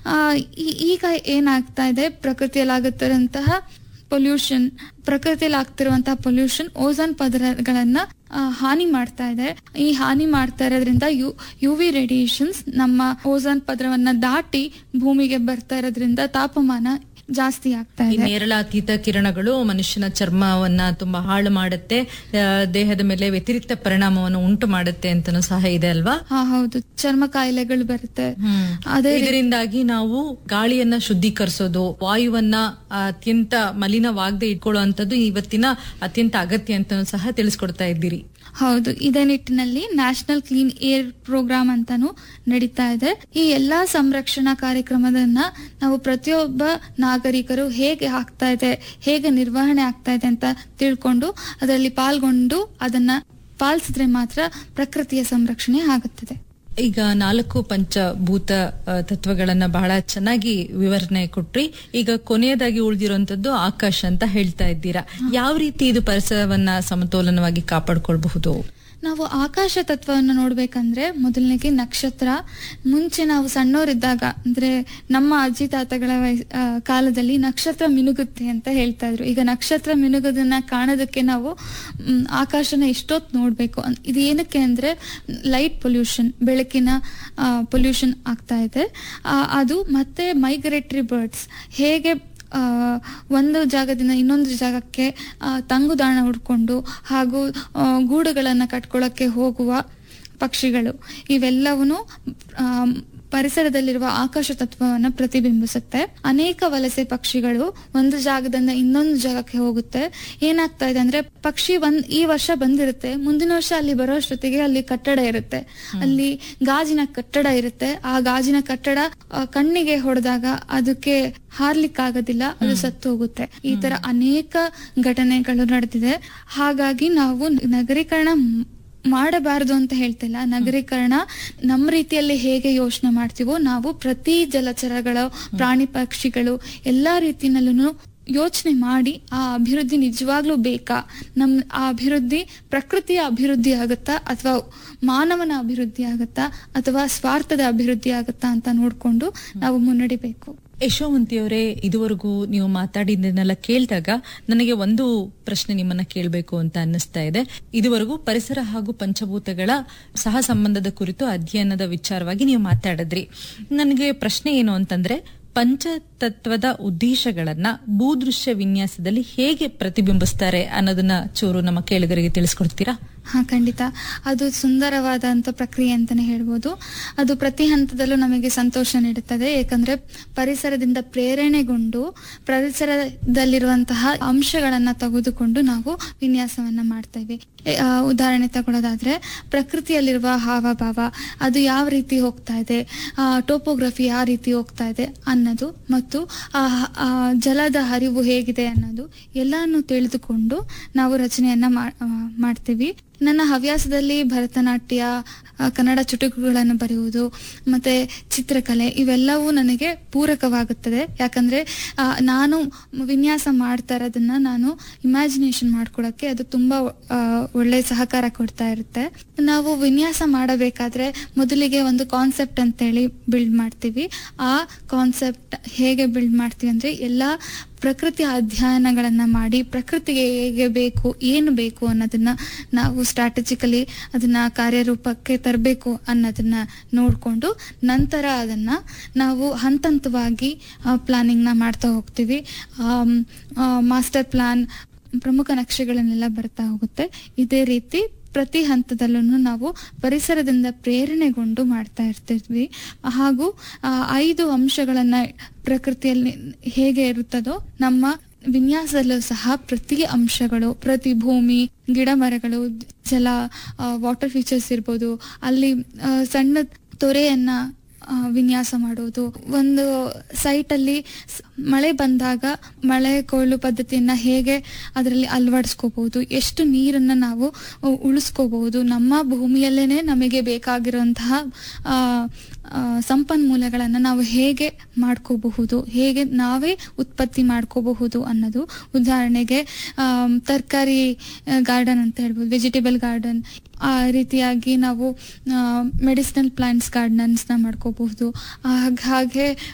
ಆ, ಈ- ಈಗ ಏನಾಗ್ತಾ ಇದೆ ಪ್ರಕೃತಿಯಲ್ಲಿ ಆಗುತ್ತಿರುವಂತಹ ಪೊಲ್ಯೂಷನ್ ಪ್ರಕೃತಿಯಲ್ಲಿ ಆಗ್ತಿರುವಂತಹ ಪೊಲ್ಯೂಷನ್ ಓಝೋನ್ ಪದರಗಳನ್ನ ಆ, ಹಾನಿ ಮಾಡ್ತಾ ಇದೆ ಈ ಹಾನಿ ಮಾಡ್ತಾ ಇರೋದ್ರಿಂದ ಯು ಯು ವಿ ರೇಡಿಯೇಷನ್ಸ್ ನಮ್ಮ ಓಝೋನ್ ಪದರವನ್ನ ದಾಟಿ ಭೂಮಿಗೆ ಬರ್ತಾ ಇರೋದ್ರಿಂದ ತಾಪಮಾನ ಜಾಸ್ತಿ ಆಗ್ತಾ ಈ ಇದೆ ನೇರಳಾತೀತ ಕಿರಣಗಳು ಮನುಷ್ಯನ ಚರ್ಮವನ್ನ ತುಂಬಾ ಹಾಳು ಮಾಡುತ್ತೆ ಆ, ದೇಹದ ಮೇಲೆ ವ್ಯತಿರಿಕ್ತ ಪರಿಣಾಮವನ್ನು ಉಂಟು ಮಾಡುತ್ತೆ ಅಂತನೂ ಸಹ ಇದೆ ಅಲ್ವಾ ಹಾ ಹೌದು ಚರ್ಮ ಕಾಯಿಲೆಗಳು ಬರುತ್ತೆ ಅದೇ ರೀತಿ- ಇದರಿಂದಾಗಿ ನಾವು ಗಾಳಿಯನ್ನ ಶುದ್ಧೀಕರಿಸೋದು ವಾಯುವನ್ನ ಅತ್ಯಂತ ಮಲಿನವಾಗದೆ ಇಟ್ಕೊಳ್ಳುವಂತದ್ದು ಇವತ್ತಿನ ಅತ್ಯಂತ ಅಗತ್ಯ ಅಂತನೂ ಸಹ ತಿಳಿಸ್ಕೊಡ್ತಾ ಇದ್ದೀರಿ ಹೌದು ಇದೇ ನಿಟ್ಟಿನಲ್ಲಿ ನ್ಯಾಷನಲ್ ಕ್ಲೀನ್ ಏರ್ ಪ್ರೋಗ್ರಾಮ್ ಅಂತಾನು ನಡೀತಾ ಇದೆ ಈ ಎಲ್ಲಾ ಸಂರಕ್ಷಣಾ ಕಾರ್ಯಕ್ರಮದನ್ನ ನಾವು ಪ್ರತಿಯೊಬ್ಬ ನಾಗರಿಕರು ಹೇಗೆ ಆಗ್ತಾ ಇದೆ ಹೇಗೆ ನಿರ್ವಹಣೆ ಆಗ್ತಾ ಇದೆ ಅಂತ ತಿಳ್ಕೊಂಡು ಅದರಲ್ಲಿ ಪಾಲ್ಗೊಂಡು ಅದನ್ನ ಪಾಲಿಸಿದ್ರೆ ಮಾತ್ರ ಪ್ರಕೃತಿಯ ಸಂರಕ್ಷಣೆ ಆಗುತ್ತದೆ ಈಗ ನಾಲ್ಕು ಪಂಚಭೂತ ಆ, ತತ್ವಗಳನ್ನ ಬಹಳ ಚೆನ್ನಾಗಿ ವಿವರಣೆ ಕೊಟ್ರಿ ಈಗ ಕೊನೆಯದಾಗಿ ಉಳಿದಿರುವಂತದ್ದು ಆಕಾಶ ಅಂತ ಹೇಳ್ತಾ ಇದ್ದೀರಾ ಯಾವ ರೀತಿ ಇದು ಪರಿಸರವನ್ನ ಸಮತೋಲನವಾಗಿ ಕಾಪಾಡ್ಕೊಳ್ಬಹುದು ನಾವು ಆಕಾಶ ತತ್ವವನ್ನು ನೋಡ್ಬೇಕಂದ್ರೆ ಮೊದಲನೇಗೆ ನಕ್ಷತ್ರ ಮುಂಚೆ ನಾವು ಸಣ್ಣವರಿದ್ದಾಗ ಅಂದ್ರೆ ನಮ್ಮ ಅಜ್ಜಿ ತಾತಗಳ ವಯಸ್- ಆ, ಕಾಲದಲ್ಲಿ ನಕ್ಷತ್ರ ಮಿನುಗುತ್ತೆ ಅಂತ ಹೇಳ್ತಾ ಇದ್ರು ಈಗ ನಕ್ಷತ್ರ ಮಿನುಗೋದನ್ನ ಕಾಣೋದಕ್ಕೆ ನಾವು ಮ್, ಆಕಾಶನ ಎಷ್ಟೊತ್ತು ನೋಡ್ಬೇಕು ಅನ್- ಇದು ಏನಕ್ಕೆ ಅಂದ್ರೆ ಲೈಟ್ ಪೊಲ್ಯೂಷನ್ ಬೆಳಕಿನ ಪೊಲ್ಯೂಷನ್ ಆಗ್ತಾ ಇದೆ ಆ, ಅದು ಮತ್ತೆ ಮೈಗ್ರೇಟರಿ ಬರ್ಡ್ಸ್ ಹೇಗೆ ಆ, ಒಂದು ಜಾಗದಿಂದ ಇನ್ನೊಂದು ಜಾಗಕ್ಕೆ ಆ, ತಂಗುದಾಣ ಹುಡ್ಕೊಂಡು ಹಾಗೂ ಆ, ಗೂಡುಗಳನ್ನು ಕಟ್ಕೊಳ್ಳೋಕ್ಕೆ ಹೋಗುವ ಪಕ್ಷಿಗಳು ಇವೆಲ್ಲವೂ ಪರಿಸರದಲ್ಲಿರುವ ಆಕಾಶ ತತ್ವವನ್ನು ಪ್ರತಿಬಿಂಬಿಸುತ್ತೆ ಅನೇಕ ವಲಸೆ ಪಕ್ಷಿಗಳು ಒಂದು ಜಾಗದಿಂದ ಇನ್ನೊಂದು ಜಾಗಕ್ಕೆ ಹೋಗುತ್ತೆ ಏನಾಗ್ತಾ ಇದೆ ಅಂದ್ರೆ ಪಕ್ಷಿ ಒಂದ್ ಈ ವರ್ಷ ಬಂದಿರುತ್ತೆ ಮುಂದಿನ ವರ್ಷ ಅಲ್ಲಿ ಬರೋ ಅಷ್ಟೊತ್ತಿಗೆ ಅಲ್ಲಿ ಕಟ್ಟಡ ಇರುತ್ತೆ ಅಲ್ಲಿ ಗಾಜಿನ ಕಟ್ಟಡ ಇರುತ್ತೆ ಆ ಗಾಜಿನ ಕಟ್ಟಡ ಆ, ಕಣ್ಣಿಗೆ ಹೊಡೆದಾಗ ಅದಕ್ಕೆ ಹಾರ್ಲಿಕ್ಕಾಗೋದಿಲ್ಲ ಅದು ಸತ್ತು ಹೋಗುತ್ತೆ ಈ ತರ ಅನೇಕ ಘಟನೆಗಳು ನಡೆದಿದೆ ಹಾಗಾಗಿ ನಾವು ನಗರೀಕರಣ ಮ್- ಮಾಡಬಾರದು ಅಂತ ಹೇಳ್ತಿಲ್ಲ ನಗರೀಕರಣ ನಮ್ಮ ರೀತಿಯಲ್ಲಿ ಹೇಗೆ ಯೋಚನೆ ಮಾಡ್ತೀವೋ ನಾವು ಪ್ರತಿ ಜಲಚರಗಳ ಪ್ರಾಣಿ ಪಕ್ಷಿಗಳು ಎಲ್ಲಾ ರೀತಿಯಲ್ಲೂ ಯೋಚನೆ ಮಾಡಿ ಆ ಅಭಿವೃದ್ಧಿ ನಿಜವಾಗ್ಲೂ ಬೇಕಾ ನಮ್ ಆ ಅಭಿವೃದ್ಧಿ ಪ್ರಕೃತಿಯ ಅಭಿವೃದ್ಧಿ ಆಗುತ್ತಾ ಅಥವಾ ಮಾನವನ ಅಭಿವೃದ್ಧಿ ಆಗುತ್ತಾ ಅಥವಾ ಸ್ವಾರ್ಥದ ಅಭಿವೃದ್ಧಿ ಆಗುತ್ತಾ ಅಂತ ನೋಡ್ಕೊಂಡು ನಾವು ಮುನ್ನಡಿಬೇಕು ಯಶೋವಂತಿಯವರೇ ಇದುವರೆಗೂ ನೀವು ಮಾತಾಡಿದ್ದನ್ನೆಲ್ಲ ಕೇಳಿದಾಗ ನನಗೆ ಒಂದು ಪ್ರಶ್ನೆ ನಿಮ್ಮನ್ನ ಕೇಳಬೇಕು ಅಂತ ಅನ್ನಿಸ್ತಾ ಇದೆ ಇದುವರೆಗೂ ಪರಿಸರ ಹಾಗೂ ಪಂಚಭೂತಗಳ ಸಹ ಸಂಬಂಧದ ಕುರಿತು ಅಧ್ಯಯನದ ವಿಚಾರವಾಗಿ ನೀವು ಮಾತಾಡಿದ್ರಿ ನನಗೆ ಪ್ರಶ್ನೆ ಏನು ಅಂತಂದ್ರೆ ಪಂಚತತ್ವದ ಉದ್ದೇಶಗಳನ್ನ ಭೂದೃಶ್ಯ ವಿನ್ಯಾಸದಲ್ಲಿ ಹೇಗೆ ಪ್ರತಿಬಿಂಬಿಸ್ತಾರೆ ಅನ್ನೋದನ್ನ ಚೂರು ನಮ್ಮ ಕೇಳುಗರಿಗೆ ತಿಳಿಸ್ಕೊಡ್ತೀರಾ ಹಾ ಖಂಡಿತ ಅದು ಸುಂದರವಾದಂತ ಪ್ರಕ್ರಿಯೆ ಅಂತಾನೆ ಹೇಳ್ಬೋದು ಅದು ಪ್ರತಿ ಹಂತದಲ್ಲೂ ನಮಗೆ ಸಂತೋಷ ನೀಡುತ್ತದೆ ಏಕೆಂದ್ರೆ ಪರಿಸರದಿಂದ ಪ್ರೇರಣೆಗೊಂಡು ಪರಿಸರದಲ್ಲಿರುವಂತಹ ಅಂಶಗಳನ್ನ ತೆಗೆದುಕೊಂಡು ನಾವು ವಿನ್ಯಾಸವನ್ನ ಮಾಡ್ತೇವೆ ಎ- ಆ, ಉದಾಹರಣೆ ತಗೊಳ್ಳೋದಾದ್ರೆ ಪ್ರಕೃತಿಯಲ್ಲಿರುವ ಹಾವಭಾವ ಅದು ಯಾವ ರೀತಿ ಹೋಗ್ತಾ ಇದೆ ಟೋಪೋಗ್ರಫಿ ಯಾವ ರೀತಿ ಹೋಗ್ತಾ ಇದೆ ಅನ್ನೋದು ಮತ್ತು ಆ ಆ ಜಲದ ಹರಿವು ಹೇಗಿದೆ ಅನ್ನೋದು ಎಲ್ಲಾನು ತಿಳಿದುಕೊಂಡು ನಾವು ರಚನೆಯನ್ನ ಮಾ- ಆ, ಮಾಡ್ತೀವಿ ನನ್ನ ಹವ್ಯಾಸದಲ್ಲಿ ಭರತನಾಟ್ಯ ಆ, ಕನ್ನಡ ಚುಟುಕುಗಳನ್ನು ಬರೆಯುವುದು ಮತ್ತೆ ಚಿತ್ರಕಲೆ ಇವೆಲ್ಲವೂ ನನಗೆ ಪೂರಕವಾಗುತ್ತದೆ ಯಾಕಂದ್ರೆ ಆ, ನಾನು ವಿನ್ಯಾಸ ಮಾಡ್ತಾ ಇರೋದನ್ನ ನಾನು ಇಮ್ಯಾಜಿನೇಷನ್ ಮಾಡ್ಕೊಳಕ್ಕೆ ಅದು ತುಂಬಾ ಆ, ಒಳ್ಳೆ ಸಹಕಾರ ಕೊಡ್ತಾ ಇರುತ್ತೆ ನಾವು ವಿನ್ಯಾಸ ಮಾಡಬೇಕಾದ್ರೆ ಮೊದಲಿಗೆ ಒಂದು ಕಾನ್ಸೆಪ್ಟ್ ಅಂತೇಳಿ ಬಿಲ್ಡ್ ಮಾಡ್ತೀವಿ ಆ ಕಾನ್ಸೆಪ್ಟ್ ಹೇಗೆ ಬಿಲ್ಡ್ ಮಾಡ್ತೀವಿ ಅಂದ್ರೆ ಎಲ್ಲಾ ಪ್ರಕೃತಿ ಅಧ್ಯಯನಗಳನ್ನ ಮಾಡಿ ಪ್ರಕೃತಿಗೆ ಹೇಗೆ ಬೇಕು ಏನು ಬೇಕು ಅನ್ನೋದನ್ನ ನಾವು ಸ್ಟ್ರಾಟಜಿಕಲಿ ಅದನ್ನ ಕಾರ್ಯರೂಪಕ್ಕೆ ತರಬೇಕು ಅನ್ನೋದನ್ನ ನೋಡಿಕೊಂಡು ನಂತರ ಅದನ್ನ ನಾವು ಹಂತ ಹಂತವಾಗಿ ಪ್ಲಾನಿಂಗ್ನ ಮಾಡ್ತಾ ಹೋಗ್ತೀವಿ ಮಾಸ್ಟರ್ ಪ್ಲಾನ್ ಪ್ರಮುಖ ನಕ್ಷೆಗಳನ್ನೆಲ್ಲ ಬರ್ತಾ ಹೋಗುತ್ತೆ ಇದೇ ರೀತಿ ಪ್ರತಿ ಹಂತದಲ್ಲೂ ನಾವು ಪರಿಸರದಿಂದ ಪ್ರೇರಣೆಗೊಂಡು ಮಾಡ್ತಾ ಇರ್ತಿದ್ವಿ ಹಾಗೂ ಆ, ಐದು ಅಂಶಗಳನ್ನ ಪ್ರಕೃತಿಯಲ್ಲಿ ಹೇಗೆ ಇರುತ್ತದೋ ನಮ್ಮ ವಿನ್ಯಾಸದಲ್ಲೂ ಸಹ ಪ್ರತಿ ಅಂಶಗಳು ಪ್ರತಿ ಭೂಮಿ ಗಿಡ ಮರಗಳು ಜಲ ವಾಟರ್ ಫೀಚರ್ಸ್ ಇರ್ಬೋದು ಅಲ್ಲಿ ಆ, ಸಣ್ಣ ತೊರೆಯನ್ನ ಆ, ವಿನ್ಯಾಸ ಮಾಡೋದು ಒಂದು ಸೈಟ್ ಅಲ್ಲಿ ಸ್- ಮಳೆ ಬಂದಾಗ ಮಳೆ ಕೊಯ್ಲು ಪದ್ಧತಿಯನ್ನ ಹೇಗೆ ಅದರಲ್ಲಿ ಅಳವಡಿಸ್ಕೋಬಹುದು ಎಷ್ಟು ನೀರನ್ನ ನಾವು ಉ- ಉಳಿಸ್ಕೋಬಹುದು ನಮ್ಮ ಭೂಮಿಯಲ್ಲೇನೆ ನಮಗೆ ಬೇಕಾಗಿರುವಂತಹ ಆ, ಆ, ಸಂಪನ್ಮೂಲಗಳನ್ನ ನಾವು ಹೇಗೆ ಮಾಡ್ಕೋಬಹುದು ಹೇಗೆ ನಾವೇ ಉತ್ಪತ್ತಿ ಮಾಡ್ಕೋಬಹುದು ಅನ್ನೋದು ಉದಾಹರಣೆಗೆ ತರಕಾರಿ ಗಾರ್ಡನ್ ಅಂತ ಹೇಳ್ಬೋದು ವೆಜಿಟೇಬಲ್ ಗಾರ್ಡನ್ ಆ ರೀತಿಯಾಗಿ ನಾವು ಮೆಡಿಸಿನಲ್ ಪ್ಲಾಂಟ್ಸ್ ಗಾರ್ಡನ್ಸ್ನ ಮಾಡ್ಕೋಬಹುದು ಹಾಗ್- ಹಾಗೆ